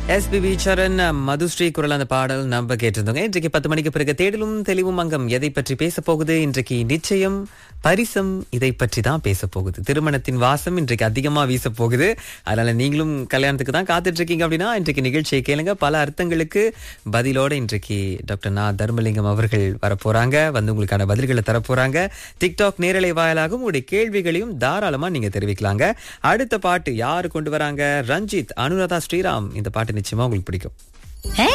SPB சரண் மதுஸ்ரீ குரல் அந்த பாடல் நம்ம கேட்டிருந்தோங்க இன்றைக்கு பத்து மணிக்கு பிறகு தேடலும் தெளிவும் அங்கம் எதை பற்றி பேச போகுது இன்றைக்கு நிச்சயம் பரிசம் இதை பற்றி தான் பேச போகுது திருமணத்தின் வாசம் இன்றைக்கு அதிகமா வீச போகுது அதனால நீங்களும் கல்யாணத்துக்கு தான் காத்துட்டு இருக்கீங்க அப்படின்னா இன்றைக்கு நிகழ்ச்சியை கேளுங்க பல அர்த்தங்களுக்கு பதிலோட இன்றைக்கு டாக்டர் நா தர்மலிங்கம் அவர்கள் வரப்போறாங்க வந்து உங்களுக்கான பதில்களை தரப்போறாங்க டிக்டாக் நேரலை வாயிலாகவும் உங்களுடைய கேள்விகளையும் தாராளமா நீங்க தெரிவிக்கலாங்க அடுத்த பாட்டு யாரு கொண்டு வராங்க ரஞ்சித் அனுராதா ஸ்ரீராம் இந்த பாட்டு நிச்சயமா உங்களுக்கு பிடிக்கும்